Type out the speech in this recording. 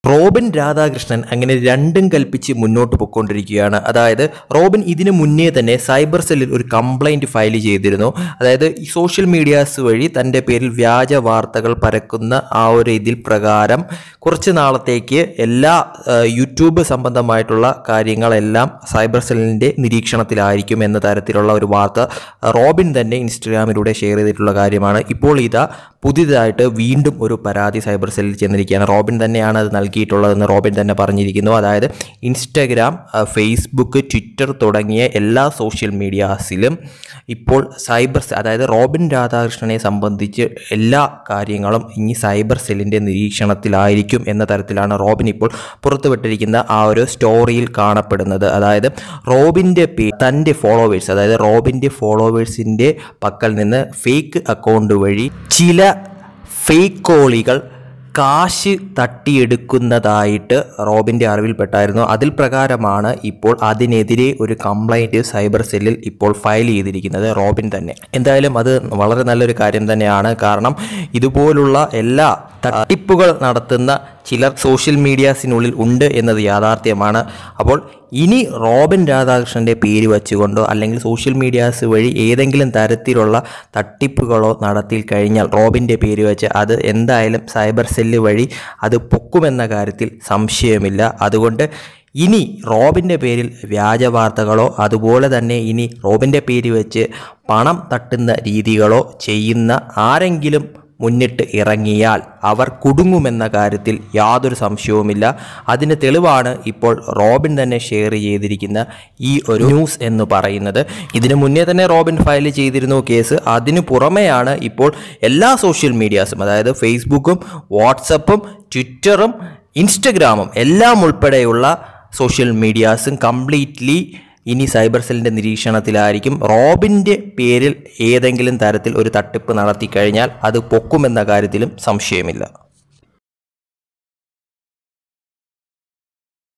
Robin Radhakrishnan അങ്ങനെ രണ്ടും കൽപ്പിച്ച് മുന്നോട്ട് പോയിക്കൊണ്ടിരിക്കുകയാണ് അതായത് റോബിൻ ഇതിനു മുന്നേ തന്നെ സൈബർ സെല്ലിൽ ഒരു കംപ്ലൈൻറ്റ് ഫയൽ ചെയ്തിരുന്നു അതായത് ഈ സോഷ്യൽ മീഡിയാസ് വഴി തൻ്റെ പേരിൽ വ്യാജ വാർത്തകൾ പരക്കുന്ന ആ ഒരു ഇതിൽ പ്രകാരം കുറച്ച് നാളത്തേക്ക് എല്ലാ ആ, യൂട്യൂബ് സംബന്ധമായിട്ടുള്ള കാര്യങ്ങളെല്ലാം സൈബർ സെല്ലിൻ്റെ നിരീക്ഷണത്തിലായിരിക്കും എന്ന തരത്തിലുള്ള ഒരു വാർത്ത റോബിൻ തന്നെ ഇൻസ്റ്റഗ്രാമിലൂടെ ഷെയർ ചെയ്തിട്ടുള്ള കാര്യമാണ് ഇപ്പോൾ ഇതാ പുതിയതായിട്ട് വീണ്ടും ഒരു പരാതി സൈബർ സെല്ലിൽ ചെന്നിരിക്കുകയാണ് റോബിൻ തന്നെയാണ് അത് നൽകിയിട്ടുള്ളതെന്ന് റോബിൻ തന്നെ പറഞ്ഞിരിക്കുന്നു അതായത് ഇൻസ്റ്റഗ്രാം ആ, ഫേസ്ബുക്ക് ട്വിറ്റർ തുടങ്ങിയ എല്ലാ സോഷ്യൽ മീഡിയാസിലും ഇപ്പോൾ സൈബർ സെ- അതായത് റോബിൻ രാധാകൃഷ്ണനെ സംബന്ധിച്ച് എല്ലാ കാര്യങ്ങളും ഇനി സൈബർ സെല്ലിൻ്റെ നിരീക്ഷണത്തിലായിരിക്കും എന്ന തരത്തിലാണ് റോബിൻ ഇപ്പോൾ പുറത്തുവിട്ടിരിക്കുന്ന ആ ഒരു സ്റ്റോറിയിൽ കാണപ്പെടുന്നത് അതായത് റോബിൻ്റെ പേ തൻ്റെ ഫോളോവേഴ്സ് അതായത് റോബിൻ്റെ ഫോളോവേഴ്സിൻ്റെ പക്കൽ നിന്ന് ഫേക്ക് അക്കൗണ്ട് വഴി ചില ഫേക്ക് കോളികൾ കാശ് തട്ടിയെടുക്കുന്നതായിട്ട് റോബിൻ്റെ അറിവിൽപ്പെട്ടായിരുന്നു അതിൽ പ്രകാരമാണ് ഇപ്പോൾ അതിനെതിരെ ഒരു കംപ്ലൈൻറ്റ് സൈബർ സെല്ലിൽ ഇപ്പോൾ ഫയൽ ചെയ്തിരിക്കുന്നത് റോബിൻ തന്നെ എന്തായാലും അത് വളരെ നല്ലൊരു കാര്യം തന്നെയാണ് കാരണം ഇതുപോലുള്ള എല്ലാ തട്ടിപ്പുകൾ നടത്തുന്ന ചിലർ സോഷ്യൽ മീഡിയാസിനുള്ളിൽ ഉണ്ട് എന്നത് യാഥാർത്ഥ്യമാണ് അപ്പോൾ ഇനി റോബിൻ രാധാകൃഷ്ണൻ്റെ പേര് വച്ചുകൊണ്ടോ അല്ലെങ്കിൽ സോഷ്യൽ മീഡിയാസ് വഴി ഏതെങ്കിലും തരത്തിലുള്ള തട്ടിപ്പുകളോ നടത്തി കഴിഞ്ഞാൽ റോബിൻ്റെ പേര് വെച്ച് അത് എന്തായാലും സൈബർ സെല്ല് വഴി അത് പൊക്കുമെന്ന കാര്യത്തിൽ സംശയമില്ല അതുകൊണ്ട് ഇനി റോബിൻ്റെ പേരിൽ വ്യാജ വാർത്തകളോ അതുപോലെ തന്നെ ഇനി റോബിൻ്റെ പേര് വെച്ച് പണം തട്ടുന്ന രീതികളോ ചെയ്യുന്ന ആരെങ്കിലും മുന്നിട്ട് ഇറങ്ങിയാൽ അവർ കുടുങ്ങുമെന്ന കാര്യത്തിൽ യാതൊരു സംശയവുമില്ല അതിന് തെളിവാണ് ഇപ്പോൾ റോബിൻ തന്നെ ഷെയർ ചെയ്തിരിക്കുന്ന ഈ ഒരു ന്യൂസ് എന്ന് പറയുന്നത് ഇതിനു മുന്നേ തന്നെ റോബിൻ ഫയൽ ചെയ്തിരുന്നു കേസ് അതിനു പുറമെയാണ് ഇപ്പോൾ എല്ലാ സോഷ്യൽ മീഡിയാസും അതായത് ഫേസ്ബുക്കും വാട്സപ്പും ട്വിറ്ററും ഇൻസ്റ്റഗ്രാമും എല്ലാം ഉൾപ്പെടെയുള്ള സോഷ്യൽ മീഡിയാസും കംപ്ലീറ്റ്ലി ഇനി സൈബർ സെല്ലിൻ്റെ നിരീക്ഷണത്തിലായിരിക്കും റോബിൻ്റെ പേരിൽ ഏതെങ്കിലും തരത്തിൽ ഒരു തട്ടിപ്പ് നടത്തി കഴിഞ്ഞാൽ അത് പൊക്കുമെന്ന കാര്യത്തിലും സംശയമില്ല